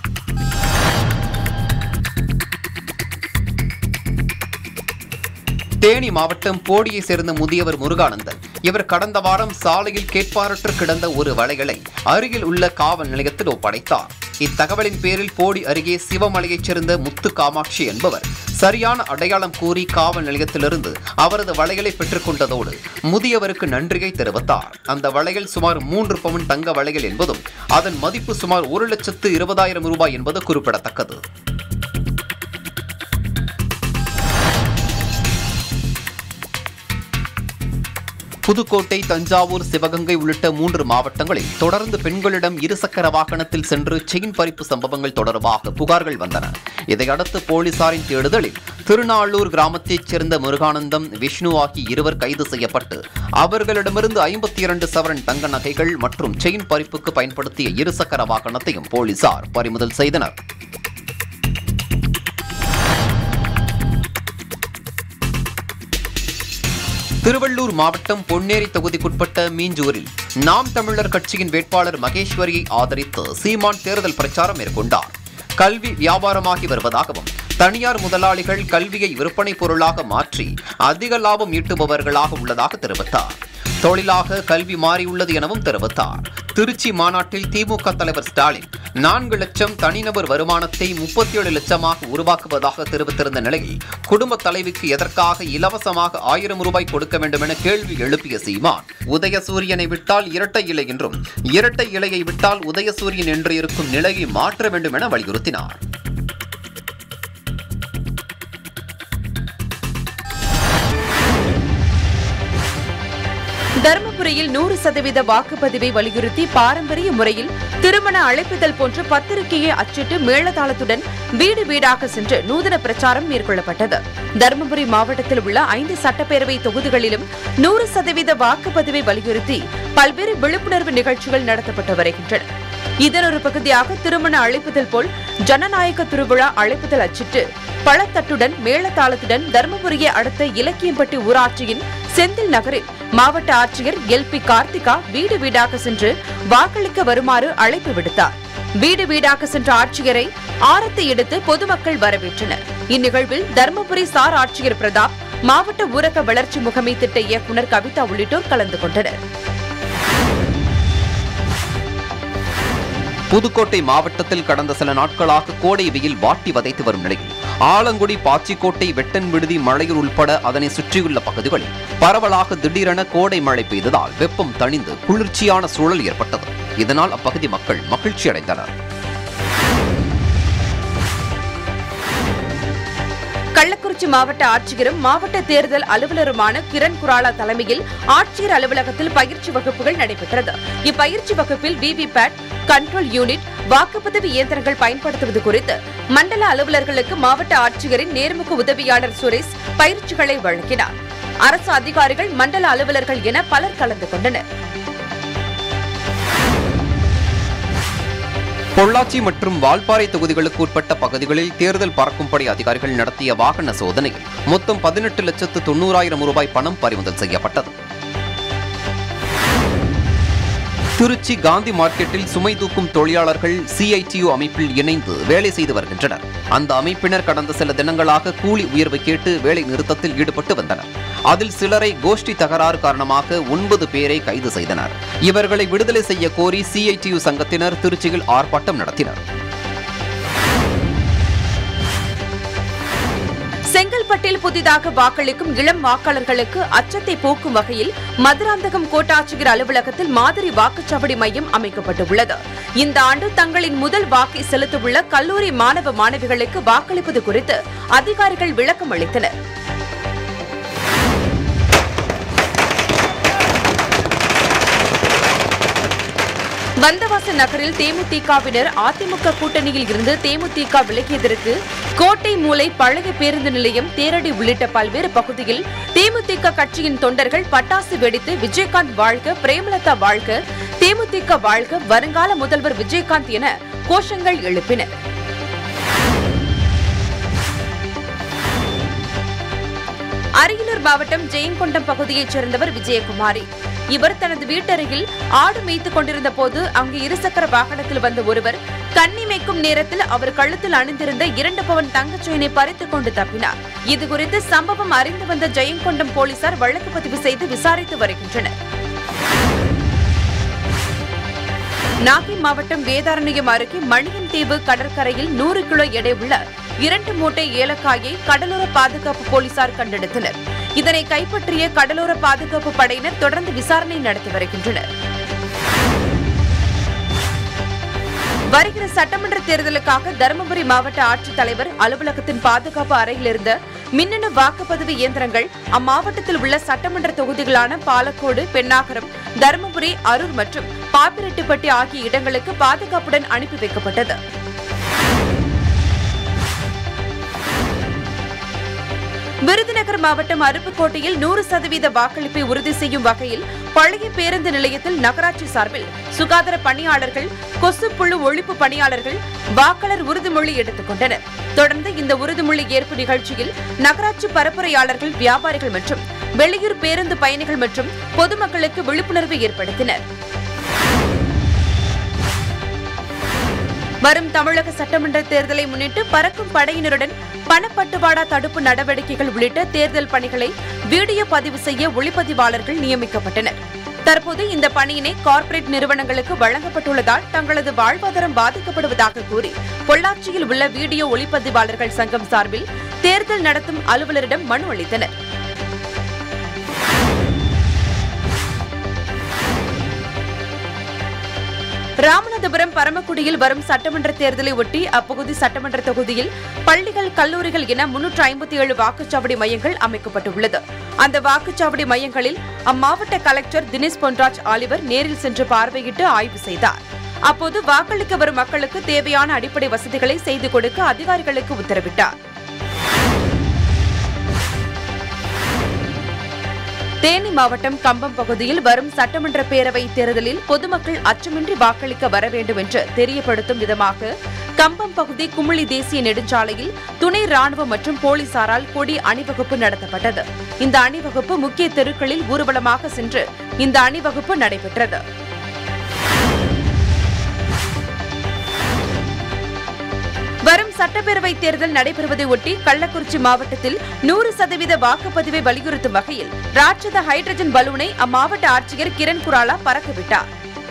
தேனி மாவட்டம் போடியை சேர்ந்த முதியவர் முருகானந்தன் இவர் கடந்த வாரம் சாலையில் கேட்பாரற்று கிடந்த ஒரு வளையலை அருகில் உள்ள காவல் நிலையத்தில் ஒப்படைத்தார் இத்தகவலின் பேரில் போடி அருகே சிவமலையைச் சேர்ந்த முத்து காமாட்சி என்பவர் சரியான அடையாளம் கூறி காவல் நிலையத்திலிருந்து அவரது வளையலை பெற்றுக்கொண்டதோடு முதியவருக்கு நன்றியை தெரிவித்தார் அந்த வளையல் சுமார் மூன்று பவுன் தங்க வளையல் என்பதும் அதன் மதிப்பு சுமார் ஒரு லட்சத்து இருபதாயிரம் ரூபாய் என்பது குறிப்பிடத்தக்கது புதுக்கோட்டை தஞ்சாவூர் சிவகங்கை உள்ளிட்ட மூன்று மாவட்டங்களில் தொடர்ந்து பெண்களிடம் இருசக்கர வாகனத்தில் சென்று செயின் பறிப்பு சம்பவங்கள் தொடர்பாக புகார்கள் வந்தன இதையடுத்து போலீசாரின் தேடுதலில் திருநாளூர் கிராமத்தைச் சேர்ந்த முருகானந்தம் விஷ்ணு ஆகிய இருவர் கைது செய்யப்பட்டு அவர்களிடமிருந்து ஐம்பத்தி இரண்டு சவரன் தங்க நகைகள் மற்றும் செயின் பறிப்புக்கு பயன்படுத்திய இருசக்கர வாகனத்தையும் போலீசார் பறிமுதல் செய்தனர் திருவள்ளூர் மாவட்டம் பொன்னேரி தொகுதிக்குட்பட்ட மீஞ்சூரில் நாம் தமிழர் கட்சியின் வேட்பாளர் மகேஸ்வரியை ஆதரித்து சீமான் தேர்தல் பிரச்சாரம் மேற்கொண்டார் கல்வி வியாபாரமாகி வருவதாகவும் தனியார் முதலாளிகள் கல்வியை விற்பனை பொருளாக மாற்றி அதிக லாபம் ஈட்டுபவர்களாக உள்ளதாக தெரிவித்தார் தொழிலாக கல்வி மாறியுள்ளது எனவும் தெரிவித்தார் திருச்சி மாநாட்டில் திமுக தலைவர் ஸ்டாலின் நான்கு லட்சம் தனிநபர் வருமானத்தை முப்பத்தி ஏழு லட்சமாக உருவாக்குவதாக தெரிவித்திருந்த நிலையில் குடும்ப தலைவிக்கு எதற்காக இலவசமாக ஆயிரம் ரூபாய் கொடுக்க வேண்டும் என கேள்வி எழுப்பிய சீமான் உதயசூரியனை விட்டால் இரட்டை இலை என்றும் இரட்டை இலையை விட்டால் உதயசூரியன் என்று இருக்கும் நிலையை மாற்ற வேண்டும் என வலியுறுத்தினார் தருமபுரியில் நூறு சதவீத வாக்குப்பதிவை வலியுறுத்தி பாரம்பரிய முறையில் திருமண அழைப்புதல் போன்ற பத்திரிகையை அச்சிட்டு மேளதாளத்துடன் வீடு வீடாக சென்று நூதன பிரச்சாரம் மேற்கொள்ளப்பட்டது தருமபுரி மாவட்டத்தில் உள்ள ஐந்து சட்டப்பேரவை தொகுதிகளிலும் நூறு சதவீத வாக்குப்பதிவை வலியுறுத்தி பல்வேறு விழிப்புணர்வு நிகழ்ச்சிகள் நடத்தப்பட்டு வருகின்றன இதன் ஒரு பகுதியாக திருமண அழைப்புதல் போல் ஜனநாயக திருவிழா அழைப்புதல் அச்சிட்டு பழத்தட்டுடன் மேளதாளத்துடன் தருமபுரியை அடுத்த இலக்கியம்பட்டி ஊராட்சியின் செந்தில் நகரில் மாவட்ட ஆட்சியர் எல் பி கார்த்திகா வீடு வீடாக சென்று வாக்களிக்க வருமாறு அழைப்பு விடுத்தார் வீடு வீடாக சென்ற ஆட்சியரை ஆரத்தை எடுத்து பொதுமக்கள் வரவேற்றனர் இந்நிகழ்வில் தருமபுரி சார் ஆட்சியர் பிரதாப் மாவட்ட ஊரக வளர்ச்சி முகமை திட்ட இயக்குநர் கவிதா உள்ளிட்டோர் கலந்து கொண்டனர் புதுக்கோட்டை மாவட்டத்தில் கடந்த சில நாட்களாக கோடை வெயில் வாட்டி வதைத்து வரும் நிலையில் ஆலங்குடி பாச்சிக்கோட்டை வெட்டன் விடுதி மலையூர் உள்பட அதனை சுற்றியுள்ள பகுதிகளில் பரவலாக திடீரென கோடை மழை பெய்ததால் வெப்பம் தணிந்து குளிர்ச்சியான சூழல் ஏற்பட்டது இதனால் அப்பகுதி மக்கள் மகிழ்ச்சி அடைந்தனர் கள்ளக்குறிச்சி மாவட்ட ஆட்சியரும் மாவட்ட தேர்தல் அலுவலருமான கிரண் குராலா தலைமையில் ஆட்சியர் அலுவலகத்தில் பயிற்சி வகுப்புகள் நடைபெற்றது இப்பயிற்சி வகுப்பில் விவிபேட் கண்ட்ரோல் யூனிட் வாக்குப்பதிவு இயந்திரங்கள் பயன்படுத்துவது குறித்து மண்டல அலுவலர்களுக்கு மாவட்ட ஆட்சியரின் நேர்முக உதவியாளர் சுரேஷ் பயிற்சிகளை வழங்கினார் அரசு அதிகாரிகள் மண்டல அலுவலர்கள் என பலர் கலந்து கொண்டனர் பொள்ளாச்சி மற்றும் வால்பாறை தொகுதிகளுக்கு உட்பட்ட பகுதிகளில் தேர்தல் பறக்கும்படை அதிகாரிகள் நடத்திய வாகன சோதனையில் மொத்தம் பதினெட்டு லட்சத்து தொண்ணூறாயிரம் ரூபாய் பணம் பறிமுதல் செய்யப்பட்டது திருச்சி காந்தி மார்க்கெட்டில் சுமை தூக்கும் தொழிலாளர்கள் சிஐடியு அமைப்பில் இணைந்து வேலை செய்து வருகின்றனர் அந்த அமைப்பினர் கடந்த சில தினங்களாக கூலி உயர்வு கேட்டு வேலை நிறுத்தத்தில் ஈடுபட்டு வந்தனர் அதில் சிலரை கோஷ்டி தகராறு காரணமாக ஒன்பது பேரை கைது செய்தனர் இவர்களை விடுதலை செய்ய கோரி சிஐடியு சங்கத்தினர் திருச்சியில் ஆர்ப்பாட்டம் நடத்தினர் செங்கல்பட்டில் புதிதாக வாக்களிக்கும் இளம் வாக்காளர்களுக்கு அச்சத்தை போக்கும் வகையில் மதுராந்தகம் கோட்டாட்சியர் அலுவலகத்தில் மாதிரி வாக்குச்சாவடி மையம் அமைக்கப்பட்டுள்ளது இந்த ஆண்டு தங்களின் முதல் வாக்கை செலுத்தவுள்ள கல்லூரி மாணவ மாணவிகளுக்கு வாக்களிப்பது குறித்து அதிகாரிகள் விளக்கம் அளித்தனர் வந்தவாசல் நகரில் தேமுதிகவினர் அதிமுக கூட்டணியில் இருந்து தேமுதிக விலகியதற்கு கோட்டை மூலை பழைய பேருந்து நிலையம் தேரடி உள்ளிட்ட பல்வேறு பகுதியில் தேமுதிக கட்சியின் தொண்டர்கள் பட்டாசு வெடித்து விஜயகாந்த் வாழ்க பிரேமலதா வாழ்க தேமுதிக வாழ்க வருங்கால முதல்வர் விஜயகாந்த் என கோஷங்கள் எழுப்பினர் அரியலூர் மாவட்டம் ஜெயங்கொண்டம் பகுதியைச் சேர்ந்தவர் விஜயகுமாரி இவர் தனது வீட்டருகில் ஆடு மேய்த்துக் கொண்டிருந்த போது அங்கு இருசக்கர வாகனத்தில் வந்த ஒருவர் கண்ணி மேய்க்கும் நேரத்தில் அவர் கழுத்தில் அணிந்திருந்த இரண்டு பவன் தங்கச் செயினை பறித்துக் கொண்டு தப்பினார் இதுகுறித்து சம்பவம் அறிந்து வந்த ஜெயங்கொண்டம் போலீசார் வழக்கு பதிவு செய்து விசாரித்து வருகின்றனர் நாகை மாவட்டம் வேதாரண்யம் அருகே மணியன் தீவு கடற்கரையில் நூறு கிலோ எடை உள்ள இரண்டு மூட்டை ஏலக்காயை கடலோர பாதுகாப்பு போலீசார் கண்டெடுத்தனர் இதனை கைப்பற்றிய கடலோர பாதுகாப்பு படையினர் தொடர்ந்து விசாரணை நடத்தி வருகின்றனர் வருகிற சட்டமன்ற தேர்தலுக்காக தருமபுரி மாவட்ட ஆட்சித்தலைவர் அலுவலகத்தின் பாதுகாப்பு அறையில் இருந்த மின்னணு வாக்குப்பதிவு இயந்திரங்கள் அம்மாவட்டத்தில் உள்ள சட்டமன்ற தொகுதிகளான பாலக்கோடு பெண்ணாகரம் தருமபுரி அரூர் மற்றும் பாப்பிரெட்டிப்பட்டி ஆகிய இடங்களுக்கு பாதுகாப்புடன் அனுப்பி வைக்கப்பட்டது விருதுநகர் மாவட்டம் அருப்புக்கோட்டையில் நூறு சதவீத வாக்களிப்பை உறுதி செய்யும் வகையில் பழைய பேருந்து நிலையத்தில் நகராட்சி சார்பில் சுகாதார பணியாளர்கள் கொசுப்புழு ஒழிப்பு பணியாளர்கள் வாக்காளர் உறுதிமொழி எடுத்துக் கொண்டனர் தொடர்ந்து இந்த உறுதிமொழி ஏற்பு நிகழ்ச்சியில் நகராட்சி பரப்புரையாளர்கள் வியாபாரிகள் மற்றும் வெளியூர் பேருந்து பயணிகள் மற்றும் பொதுமக்களுக்கு விழிப்புணர்வு ஏற்படுத்தினர் வரும் தமிழக சட்டமன்ற தேர்தலை முன்னிட்டு பறக்கும் படையினருடன் பணப்பட்டுவாடா தடுப்பு நடவடிக்கைகள் உள்ளிட்ட தேர்தல் பணிகளை வீடியோ பதிவு செய்ய ஒளிப்பதிவாளர்கள் நியமிக்கப்பட்டனர் தற்போது இந்த பணியினை கார்ப்பரேட் நிறுவனங்களுக்கு வழங்கப்பட்டுள்ளதால் தங்களது வாழ்வாதாரம் பாதிக்கப்படுவதாக கூறி பொள்ளாச்சியில் உள்ள வீடியோ ஒளிப்பதிவாளர்கள் சங்கம் சார்பில் தேர்தல் நடத்தும் அலுவலரிடம் மனு அளித்தனர் ராமநாதபுரம் பரமக்குடியில் வரும் சட்டமன்ற தேர்தலை ஒட்டி அப்பகுதி சட்டமன்ற தொகுதியில் பள்ளிகள் கல்லூரிகள் என முன்னூற்று ஐம்பத்தி ஏழு வாக்குச்சாவடி மையங்கள் அமைக்கப்பட்டுள்ளது அந்த வாக்குச்சாவடி மையங்களில் அம்மாவட்ட கலெக்டர் தினேஷ் பொன்ராஜ் ஆலிவர் நேரில் சென்று பார்வையிட்டு ஆய்வு செய்தார் அப்போது வாக்களிக்க வரும் மக்களுக்கு தேவையான அடிப்படை வசதிகளை செய்து கொடுக்க அதிகாரிகளுக்கு உத்தரவிட்டார் தேனி மாவட்டம் கம்பம் பகுதியில் வரும் சட்டமன்ற பேரவை தேர்தலில் பொதுமக்கள் அச்சமின்றி வாக்களிக்க வர வேண்டும் என்று தெரியப்படுத்தும் விதமாக கம்பம் பகுதி குமுளி தேசிய நெடுஞ்சாலையில் துணை ராணுவம் மற்றும் போலீசாரால் கொடி அணிவகுப்பு நடத்தப்பட்டது இந்த அணிவகுப்பு முக்கிய தெருக்களில் ஊர்வலமாக சென்று இந்த அணிவகுப்பு நடைபெற்றது வரும் சட்டப்பேரவை தேர்தல் நடைபெறுவதை ஒட்டி கள்ளக்குறிச்சி மாவட்டத்தில் நூறு சதவீத வாக்குப்பதிவை வலியுறுத்தும் வகையில் ராட்சத ஹைட்ரஜன் பலூனை அம்மாவட்ட ஆட்சியர் கிரண் குராலா பறக்கவிட்டார்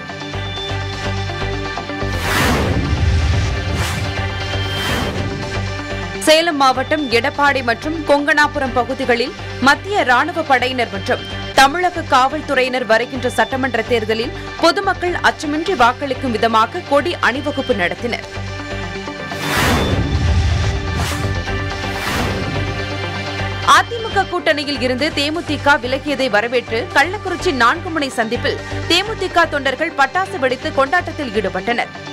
சேலம் மாவட்டம் எடப்பாடி மற்றும் கொங்கனாபுரம் பகுதிகளில் மத்திய ராணுவ படையினர் மற்றும் தமிழக காவல்துறையினர் வருகின்ற சட்டமன்ற தேர்தலில் பொதுமக்கள் அச்சமின்றி வாக்களிக்கும் விதமாக கொடி அணிவகுப்பு நடத்தினர் அதிமுக கூட்டணியில் இருந்து தேமுதிக விலகியதை வரவேற்று கள்ளக்குறிச்சி நான்கு முனை சந்திப்பில் தேமுதிக தொண்டர்கள் பட்டாசு வெடித்து கொண்டாட்டத்தில் ஈடுபட்டனர்